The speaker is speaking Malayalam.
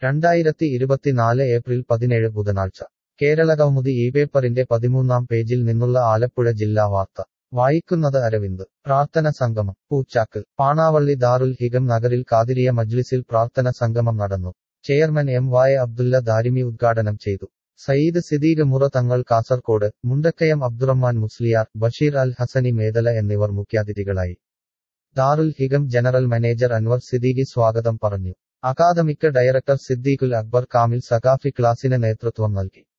രണ്ടായിരത്തി ഇരുപത്തിനാല് ഏപ്രിൽ പതിനേഴ് ബുധനാഴ്ച കേരളകൗമുദി ഈ പേപ്പറിന്റെ പതിമൂന്നാം പേജിൽ നിന്നുള്ള ആലപ്പുഴ ജില്ലാ വാർത്ത വായിക്കുന്നത് അരവിന്ദ് പ്രാർത്ഥന സംഗമം പൂച്ചാക്ക് പാണാവള്ളി ദാറുൽ ഹികം നഗറിൽ കാതിരിയ മജ്ലിസിൽ പ്രാർത്ഥന സംഗമം നടന്നു ചെയർമാൻ എം വായ അബ്ദുല്ല ദാരിമി ഉദ്ഘാടനം ചെയ്തു സയ്യിദ് സിദ്ദീഖ് മുറ തങ്ങൾ കാസർകോട് മുണ്ടക്കയം അബ്ദുറഹ്മാൻ മുസ്ലിയാർ ബഷീർ അൽ ഹസനി മേദല എന്നിവർ മുഖ്യാതിഥികളായി ദാറുൽ ഹികം ജനറൽ മാനേജർ അൻവർ സിദ്ദീഖി സ്വാഗതം പറഞ്ഞു അക്കാദമിക് ഡയറക്ടർ സിദ്ദീഖുൽ അക്ബർ കാമിൽ സഖാഫി ക്ലാസിന് നേതൃത്വം നൽകി